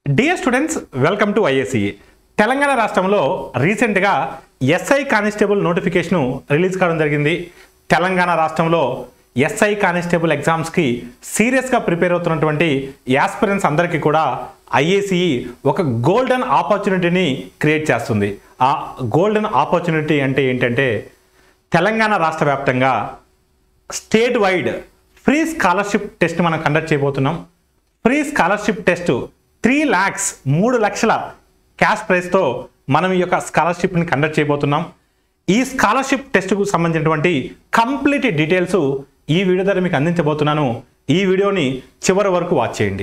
dear students welcome to IACE Telangana రాష్ట్రంలో రీసెంట్గా SI constable notification release కావడం జరిగింది తెలంగాణ రాష్ట్రంలో ఎస్ఐ కానిస్టేబుల్ ఎగ్జామ్స్కి సీరియస్గా ప్రిపేర్ అవుతున్నటువంటి యాస్పిరెంట్స్ అందరికీ కూడా ఐఏసీఈ ఒక గోల్డెన్ ఆపర్చునిటీని క్రియేట్ చేస్తుంది ఆ గోల్డెన్ ఆపర్చునిటీ అంటే ఏంటంటే తెలంగాణ రాష్ట్ర వ్యాప్తంగా state wide free scholarship test మనం కండక్ట్ చేయబోతున్నాం free scholarship test three lakhs మూడు లక్షల క్యాష్ ప్రైస్తో మనం ఈ యొక్క స్కాలర్షిప్ని కండక్ట్ చేయబోతున్నాం ఈ స్కాలర్షిప్ టెస్ట్కు సంబంధించినటువంటి కంప్లీట్ డీటెయిల్స్ ఈ వీడియో ద్వారా మీకు అందించబోతున్నాను ఈ వీడియోని చివరి వరకు వాచ్ చేయండి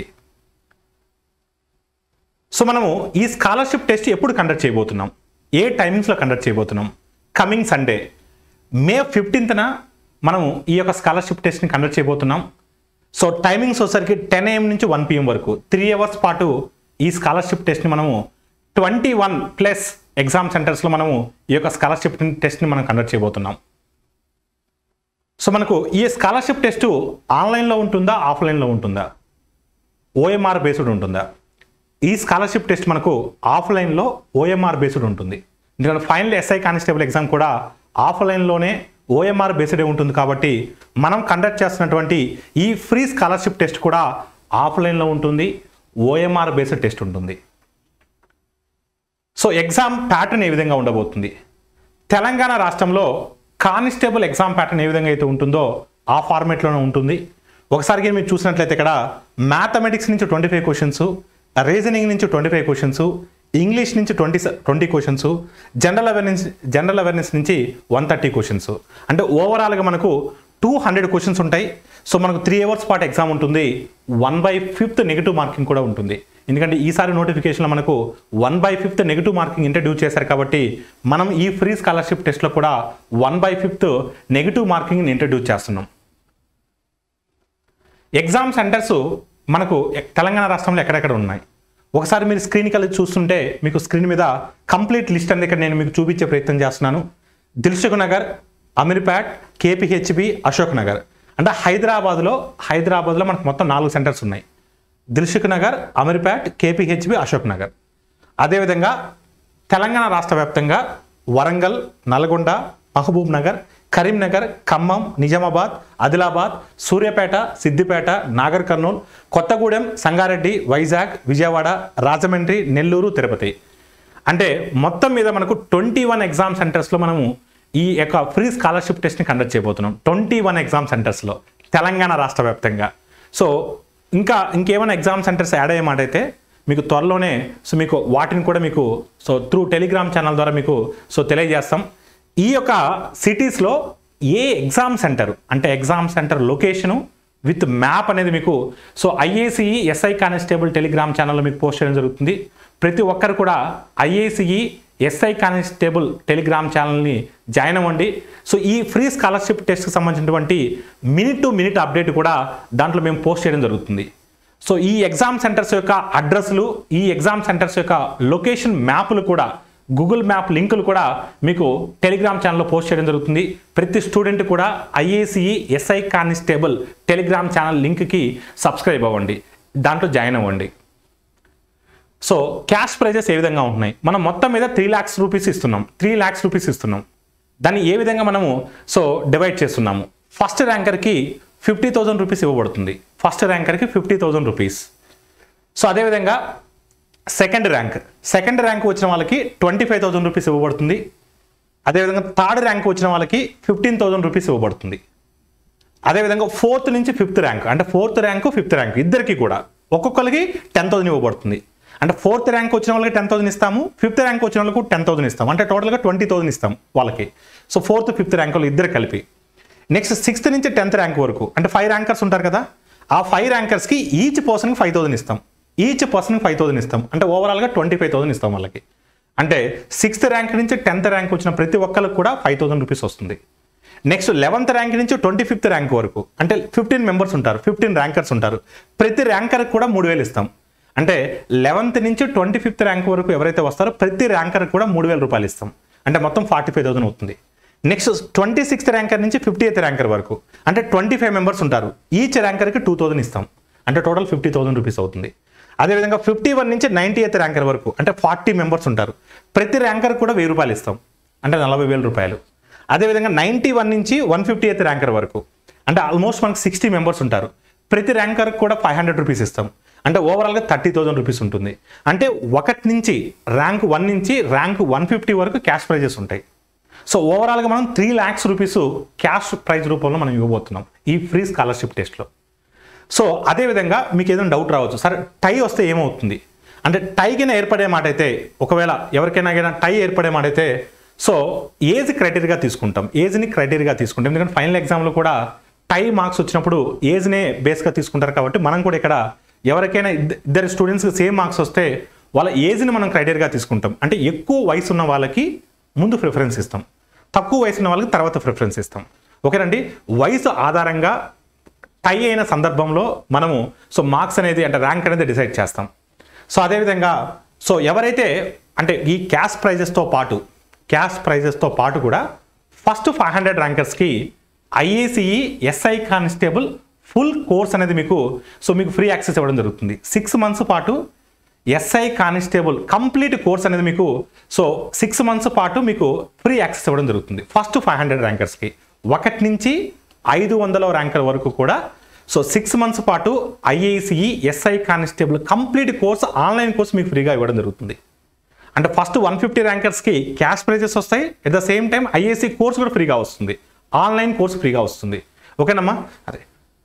సో మనము ఈ స్కాలర్షిప్ టెస్ట్ ఎప్పుడు కండక్ట్ చేయబోతున్నాం ఏ టైమింగ్స్లో కండక్ట్ చేయబోతున్నాం కమింగ్ సండే మే ఫిఫ్టీన్త్న మనము ఈ యొక్క స్కాలర్షిప్ టెస్ట్ని కండక్ట్ చేయబోతున్నాం సో టైమింగ్స్ వచ్చేసరికి టెన్ ఏఎం నుంచి వన్ పిఎం వరకు త్రీ అవర్స్ పాటు ఈ స్కాలర్షిప్ టెస్ట్ని మనము ట్వంటీ వన్ ప్లస్ ఎగ్జామ్ సెంటర్స్లో మనము ఈ యొక్క స్కాలర్షిప్ టెస్ట్ని మనం కండక్ట్ చేయబోతున్నాం సో మనకు ఈ స్కాలర్షిప్ టెస్ట్ ఆన్లైన్లో ఉంటుందా ఆఫ్లైన్లో ఉంటుందా ఓఎంఆర్ బేస్డ్ ఉంటుందా ఈ స్కాలర్షిప్ టెస్ట్ మనకు ఆఫ్లైన్లో ఓఎంఆర్ బేస్డ్ ఉంటుంది ఎందుకంటే ఫైనల్ ఎస్ఐ కానిస్టేబుల్ ఎగ్జామ్ కూడా ఆఫ్లైన్లోనే ఓఎంఆర్ బేస్డే ఉంటుంది కాబట్టి మనం కండక్ట్ చేస్తున్నటువంటి ఈ ఫ్రీ స్కాలర్షిప్ టెస్ట్ కూడా ఆఫ్లైన్లో ఉంటుంది ఓఎంఆర్ బేస్డ్ టెస్ట్ ఉంటుంది సో ఎగ్జామ్ ప్యాటర్న్ ఏ విధంగా ఉండబోతుంది తెలంగాణ రాష్ట్రంలో కానిస్టేబుల్ ఎగ్జామ్ ప్యాటర్న్ ఏ విధంగా అయితే ఉంటుందో ఆ ఫార్మేట్లోనే ఉంటుంది ఒకసారి మీరు చూసినట్లయితే ఇక్కడ మ్యాథమెటిక్స్ నుంచి ట్వంటీ ఫైవ్ క్వశ్చన్స్ రీజనింగ్ నుంచి ట్వంటీ ఫైవ్ క్వశ్చన్స్ ఇంగ్లీష్ నుంచి twenty twenty questions general awareness general awareness నుంచి వన్ థర్టీ క్వశ్చన్స్ అంటే ఓవరాల్గా మనకు టూ హండ్రెడ్ క్వశ్చన్స్ ఉంటాయి సో మనకు త్రీ అవర్స్ పాటు ఎగ్జామ్ ఉంటుంది one by fifth negative marking కూడా ఉంటుంది ఎందుకంటే ఈసారి నోటిఫికేషన్లో మనకు one by fifth negative marking introduce చేశారు కాబట్టి మనం ఈ ఫ్రీ స్కాలర్షిప్ టెస్ట్లో కూడా వన్ బై ఫిఫ్త్ నెగిటివ్ మార్కింగ్ని ఇంట్రడ్యూస్ చేస్తున్నాం ఎగ్జామ్ సెంటర్స్ మనకు ఎ- తెలంగాణ రాష్ట్రంలో ఎక్కడెక్కడ ఉన్నాయి ఒకసారి మీరు స్క్రీన్ కలిసి చూస్తుంటే మీకు స్క్రీన్ మీద కంప్లీట్ లిస్ట్ అనేది ఇక్కడ నేను మీకు చూపించే ప్రయత్నం చేస్తున్నాను దిల్సుఖ్ నగర్ అమీర్పేట్ కేపీహెచ్బి అశోక్ నగర్ అంటే హైదరాబాద్లో హైదరాబాద్లో మనకు మొత్తం నాలుగు సెంటర్స్ ఉన్నాయి దిల్సుఖ్ నగర్ అమీర్పేట్ కేపీహెచ్బి అశోక్ నగర్ అదేవిధంగా తెలంగాణ రాష్ట్ర వ్యాప్తంగా వరంగల్ నల్గొండ మహబూబ్ నగర్ కరీంనగర్ ఖమ్మం నిజామాబాద్ ఆదిలాబాద్ సూర్యాపేట సిద్దిపేట నాగర్ కర్నూల్ కొత్తగూడెం సంగారెడ్డి వైజాగ్ విజయవాడ రాజమండ్రి నెల్లూరు తిరుపతి అంటే మొత్తం మీద మనకు ట్వంటీ వన్ ఎగ్జామ్ సెంటర్స్లో మనము ఈ యొక్క ఫ్రీ స్కాలర్షిప్ టెస్ట్ని కండక్ట్ చేయబోతున్నాం ట్వంటీ వన్ ఎగ్జామ్ సెంటర్స్లో తెలంగాణ రాష్ట్ర వ్యాప్తంగా సో ఇంకా ఇంకేమైనా ఎగ్జామ్ సెంటర్స్ యాడ్ అయ్యే మాట అయితే మీకు త్వరలోనే సో మీకు వాటిని కూడా మీకు సో త్రూ టెలిగ్రామ్ ఛానల్ ద్వారా మీకు సో తెలియజేస్తాం ఈ యొక్క సిటీస్లో ఏ ఎగ్జామ్ సెంటర్ అంటే exam centre location with map అనేది మీకు so IACE SI constable Telegram ఛానల్లో మీకు పోస్ట్ చేయడం జరుగుతుంది ప్రతి ఒక్కరు కూడా ఐఏసీఈ ఎస్ఐ కానిస్టేబుల్ టెలిగ్రామ్ ఛానల్ని జాయిన్ అవ్వండి సో ఈ ఫ్రీ స్కాలర్షిప్ టెస్ట్కి సంబంధించినటువంటి మినిట్ టు మినిట్ అప్డేట్ కూడా దాంట్లో మేము పోస్ట్ చేయడం జరుగుతుంది సో ఈ ఎగ్జామ్ సెంటర్స్ యొక్క అడ్రస్లు ఈ ఎగ్జామ్ సెంటర్స్ యొక్క లొకేషన్ మ్యాప్లు కూడా గూగుల్ మ్యాప్ లింకులు కూడా మీకు టెలిగ్రామ్ ఛానల్లో పోస్ట్ చేయడం జరుగుతుంది ప్రతి స్టూడెంట్ కూడా IACE SI constable Telegram channel లింక్కి సబ్స్క్రైబ్ అవ్వండి దాంట్లో జాయిన్ అవ్వండి సో క్యాష్ ప్రైజెస్ ఏ విధంగా ఉంటున్నాయి మనం మొత్తం మీద త్రీ ల్యాక్స్ రూపీస్ ఇస్తున్నాం త్రీ ల్యాక్స్ రూపీస్ ఇస్తున్నాం దాన్ని ఏ విధంగా మనము సో డివైడ్ చేస్తున్నాము ఫస్ట్ ర్యాంకర్కి ఫిఫ్టీ థౌజండ్ రూపీస్ ఇవ్వబడుతుంది ఫస్ట్ ర్యాంకర్కి ఫిఫ్టీ థౌజండ్ రూపీస్ సో అదేవిధంగా సెకండ్ ర్యాంక్ సెకండ్ ర్యాంక్ వచ్చిన వాళ్ళకి ట్వంటీ ఫైవ్ థౌసండ్ రూపీస్ ఇవ్వబడుతుంది అదేవిధంగా థర్డ్ ర్యాంక్ వచ్చిన వాళ్ళకి ఫిఫ్టీన్ థౌసండ్ రూపీస్ ఇవ్వబడుతుంది అదేవిధంగా ఫోర్త్ నుంచి ఫిఫ్త్ ర్యాంక్ అంటే ఫోర్త్ ర్యాంక్ ఫిఫ్త్ ర్యాంక్ ఇద్దరికి కూడా ఒక్కొక్కరికి టెన్ థౌసండ్ ఇవ్వబడుతుంది అంటే ఫోర్త్ ర్యాంక్ వచ్చిన వాళ్ళకి టెన్ థౌసండ్ ఇస్తాము ఫిఫ్త్ ర్యాంక్ వచ్చిన వాళ్ళకు టెన్ థౌసండ్ ఇస్తాము అంటే టోటల్గా ట్వంటీ థౌసండ్ ఇస్తాం వాళ్ళకి సో ఫోర్త్ ఫిఫ్త్ ర్యాంక్ వాళ్ళు ఇద్దరు కలిపి నెక్స్ట్ సిక్స్త్ నుంచి టెన్త్ ర్యాంక్ వరకు అంటే ఫైవ్ ర్యాంకర్స్ ఉంటారు కదా ఆ ఫైవ్ ర్యాంకర్స్కి ఈచ్ పర్సన్కి ఫైవ్ థౌసండ్ ఇస్తాం ఈచ్ పర్సన్కి ఫైవ్ థౌసండ్ ఇస్తాం అంటే ఓవరాల్గా ట్వంటీ ఫైవ్ థౌసండ్ ఇస్తాం వాళ్ళకి అంటే సిక్స్త్ ర్యాంక్ నుంచి టెన్త్ ర్యాంక్ వచ్చిన ప్రతి ఒక్కరికి కూడా ఫైవ్ థౌసండ్ రూపీస్ వస్తుంది నెక్స్ట్ లెవెంత్ ర్యాంక్ నుంచి ట్వంటీ ఫిఫ్త్ ర్యాంక్ వరకు అంటే ఫిఫ్టీన్ మెంబర్స్ ఉంటారు ఫిఫ్టీన్ ర్యాంకర్స్ ఉంటారు ప్రతి ర్యాంకర్కి కూడా మూడు వేలు ఇస్తాం అంటే లెవెంత్ నుంచి ట్వంటీ ఫిఫ్త్ ర్యాంక్ వరకు ఎవరైతే వస్తారో ప్రతి ర్యాంకర్కి కూడా మూడు వేల రూపాయలు ఇస్తాం అంటే మొత్తం ఫార్టీ ఫైవ్ థౌసండ్ అవుతుంది నెక్స్ట్ ట్వంటీ సిక్స్త్ ర్యాంకర్ నుంచి ఫిఫ్టీ ఎయిత్ ర్యాంకర్ వరకు అంటే ట్వంటీ ఫైవ్ మెంబర్స్ ఉంటారు ఈచ్ ర్యాంకర్కి టూ థౌసండ్ ఇస్తాం అంటే టోటల్ ఫిఫ్టీ థౌసండ్ రూపీస్ అవుతుంది అదేవిధంగా ఫిఫ్టీ వన్ నుంచి నైంటీ ఎయిత్ ర్యాంకర్ వరకు అంటే ఫార్టీ మెంబర్స్ ఉంటారు ప్రతి ర్యాంకర్ కూడా వెయ్యి రూపాయలు ఇస్తాం అంటే నలభై వేల రూపాయలు అదేవిధంగా నైంటీ వన్ నుంచి వన్ ఫిఫ్టీ ఎయిత్ ర్యాంకర్ వరకు అంటే ఆల్మోస్ట్ మనకు సిక్స్టీ మెంబర్స్ ఉంటారు ప్రతి ర్యాంకర్ కూడా ఫైవ్ హండ్రెడ్ రూపీస్ ఇస్తాం అంటే ఓవరాల్గా థర్టీ థౌసండ్ రూపీస్ ఉంటుంది అంటే ఒకటి నుంచి ర్యాంక్ వన్ నుంచి ర్యాంక్ వన్ ఫిఫ్టీ వరకు క్యాష్ ప్రైజెస్ ఉంటాయి సో ఓవరాల్గా మనం three lakhs rupees cash prize రూపంలో మనం ఇవ్వబోతున్నాం ఈ ఫ్రీ స్కాలర్షిప్ టెస్ట్లో సో అదేవిధంగా మీకు ఏదైనా డౌట్ రావచ్చు సరే టై వస్తే ఏమవుతుంది అంటే టైకిన ఏర్పడే మాట అయితే ఒకవేళ ఎవరికైనా కానీ టై ఏర్పడే మాట అయితే సో ఏజ్ క్రైటీరియా తీసుకుంటాం ఏజ్ని క్రైటీరియా తీసుకుంటాం ఎందుకంటే ఫైనల్ ఎగ్జామ్లో కూడా టై మార్క్స్ వచ్చినప్పుడు ఏజ్నే బేస్గా తీసుకుంటారు కాబట్టి మనం కూడా ఇక్కడ ఎవరికైనా ఇద్ద- ఇద్దరు స్టూడెంట్స్కి సేమ్ మార్క్స్ వస్తే వాళ్ళ ఏజ్ని మనం క్రైటీరియా తీసుకుంటాం అంటే ఎక్కువ వయసు ఉన్న వాళ్ళకి ముందు ప్రిఫరెన్స్ ఇస్తాం తక్కువ వయసు ఉన్న వాళ్ళకి తర్వాత ప్రిఫరెన్స్ ఇస్తాం ఓకేనండి వయసు ఆధారంగా టై అయిన సందర్భంలో మనము సో మార్క్స్ అనేది అంటే ర్యాంక్ అనేది డిసైడ్ చేస్తాం సో అదేవిధంగా సో ఎవరైతే అంటే ఈ క్యాష్ ప్రైజెస్తో పాటు క్యాష్ ప్రైజెస్తో పాటు కూడా ఫస్ట్ ఫైవ్ హండ్రెడ్ ర్యాంకర్స్కి IACE SI constable full course అనేది మీకు సో మీకు ఫ్రీ యాక్సెస్ ఇవ్వడం జరుగుతుంది సిక్స్ మంత్స్ పాటు ఎస్ఐ కానిస్టేబుల్ కంప్లీట్ కోర్స్ అనేది మీకు సో సిక్స్ మంత్స్ పాటు మీకు ఫ్రీ యాక్సెస్ ఇవ్వడం జరుగుతుంది ఫస్ట్ ఫైవ్ హండ్రెడ్ ర్యాంకర్స్కి ఒకటి నుంచి ఐదు వందల ర్యాంకర్ వరకు కూడా సో సిక్స్ మంత్స్ పాటు IACE SI constable complete course online course మీకు ఫ్రీగా ఇవ్వడం జరుగుతుంది అంటే ఫస్ట్ వన్ ఫిఫ్టీ ర్యాంకర్స్కి క్యాష్ ప్రైజెస్ వస్తాయి at the same time IAC course కూడా ఫ్రీగా వస్తుంది ఆన్లైన్ కోర్స్ ఫ్రీగా వస్తుంది ఓకేనమ్మా అదే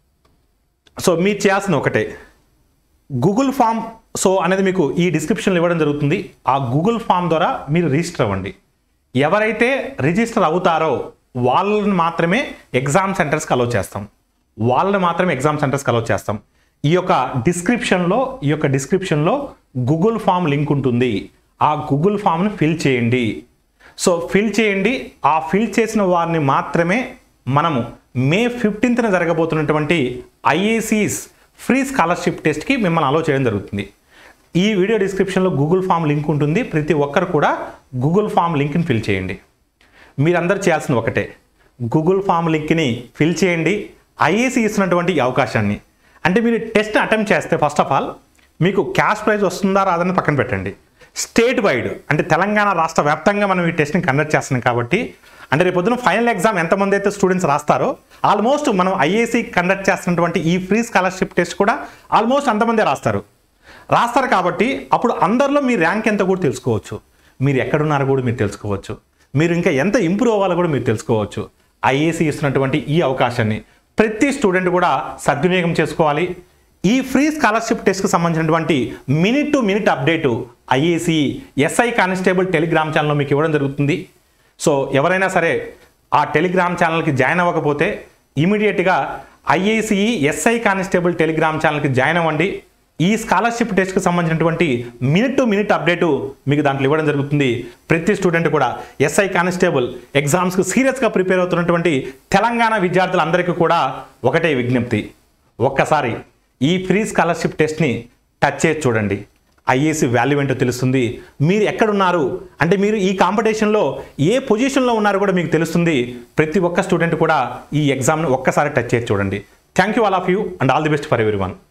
సో మీరు చేయాల్సిన ఒకటే గూగుల్ ఫామ్ సో అనేది మీకు ఈ డిస్క్రిప్షన్లో ఇవ్వడం జరుగుతుంది ఆ గూగుల్ ఫామ్ ద్వారా మీరు రిజిస్టర్ అవ్వండి ఎవరైతే రిజిస్టర్ అవుతారో వాళ్ళని మాత్రమే ఎగ్జామ్ సెంటర్స్కి అలో చేస్తాం వాళ్ళని మాత్రమే ఎగ్జామ్ సెంటర్స్కి అలో చేస్తాం ఈ యొక్క డిస్క్రిప్షన్లో ఈ యొక్క డిస్క్రిప్షన్లో గూగుల్ ఫామ్ లింక్ ఉంటుంది ఆ గూగుల్ ఫామ్ని ఫిల్ చేయండి సో ఫిల్ చేయండి ఆ ఫిల్ చేసిన వారిని మాత్రమే మనము మే ఫిఫ్టీన్త్న జరగబోతున్నటువంటి ఐఏసీస్ ఫ్రీ స్కాలర్షిప్ టెస్ట్కి మిమ్మల్ని అలో చేయడం జరుగుతుంది ఈ వీడియో డిస్క్రిప్షన్లో గూగుల్ ఫామ్ లింక్ ఉంటుంది ప్రతి ఒక్కరు కూడా గూగుల్ ఫామ్ లింక్ని ఫిల్ చేయండి మీరందరూ చేయాల్సిన ఒకటే గూగుల్ ఫామ్ లింక్ని ఫిల్ చేయండి ఐఏసీ ఇస్తున్నటువంటి ఈ అవకాశాన్ని అంటే మీరు టెస్ట్ అటెంప్ట్ చేస్తే ఫస్ట్ ఆఫ్ ఆల్ మీకు క్యాష్ ప్రైజ్ వస్తుందా రాదని పక్కన పెట్టండి స్టేట్ వైడ్ అంటే తెలంగాణ రాష్ట్ర వ్యాప్తంగా మనం ఈ టెస్ట్ని కండక్ట్ చేస్తున్నాం కాబట్టి అంటే రేపు పొద్దున ఫైనల్ ఎగ్జామ్ ఎంతమంది అయితే స్టూడెంట్స్ రాస్తారో ఆల్మోస్ట్ మనం ఐఏసీ కండక్ట్ చేస్తున్నటువంటి ఈ ఫ్రీ స్కాలర్షిప్ టెస్ట్ కూడా ఆల్మోస్ట్ అంతమందే రాస్తారు రాస్తారు కాబట్టి అప్పుడు అందరిలో మీ ర్యాంక్ ఎంత కూడా తెలుసుకోవచ్చు మీరు ఎక్కడున్నారో కూడా మీరు తెలుసుకోవచ్చు మీరు ఇంకా ఎంత ఇంప్రూవ్ అవ్వాలో కూడా మీరు తెలుసుకోవచ్చు ఐఏసీ ఇస్తున్నటువంటి ఈ అవకాశాన్ని ప్రతి స్టూడెంట్ కూడా సద్వినియోగం చేసుకోవాలి ఈ ఫ్రీ స్కాలర్షిప్ టెస్ట్కి సంబంధించినటువంటి minute to minute update IAC SI constable Telegram ఛానల్లో మీకు ఇవ్వడం జరుగుతుంది సో ఎవరైనా సరే ఆ టెలిగ్రామ్ ఛానల్కి జాయిన్ అవ్వకపోతే ఇమీడియట్గా ఐఏసీఈ ఎస్ఐ కానిస్టేబుల్ టెలిగ్రామ్ ఛానల్కి జాయిన్ అవ్వండి ఈ స్కాలర్షిప్ టెస్ట్కి సంబంధించినటువంటి మినిట్ టు మినిట్ అప్డేటు మీకు దాంట్లో ఇవ్వడం జరుగుతుంది ప్రతి స్టూడెంట్ కూడా ఎస్ఐ కానిస్టేబుల్ ఎగ్జామ్స్కి సీరియస్గా ప్రిపేర్ అవుతున్నటువంటి తెలంగాణ విద్యార్థులందరికీ కూడా ఒకటే విజ్ఞప్తి ఒక్కసారి ఈ ఫ్రీ స్కాలర్షిప్ టెస్ట్ని టచ్ చేసి చూడండి ఐఏసీ వాల్యూ ఏంటో తెలుస్తుంది మీరు ఎక్కడున్నారు అంటే మీరు ఈ కాంపిటీషన్లో ఏ పొజిషన్లో ఉన్నారో కూడా మీకు తెలుస్తుంది ప్రతి ఒక్క స్టూడెంట్ కూడా ఈ ఎగ్జామ్ని ఒక్కసారి టచ్ చేసి చూడండి thank you all of you and all the best for every one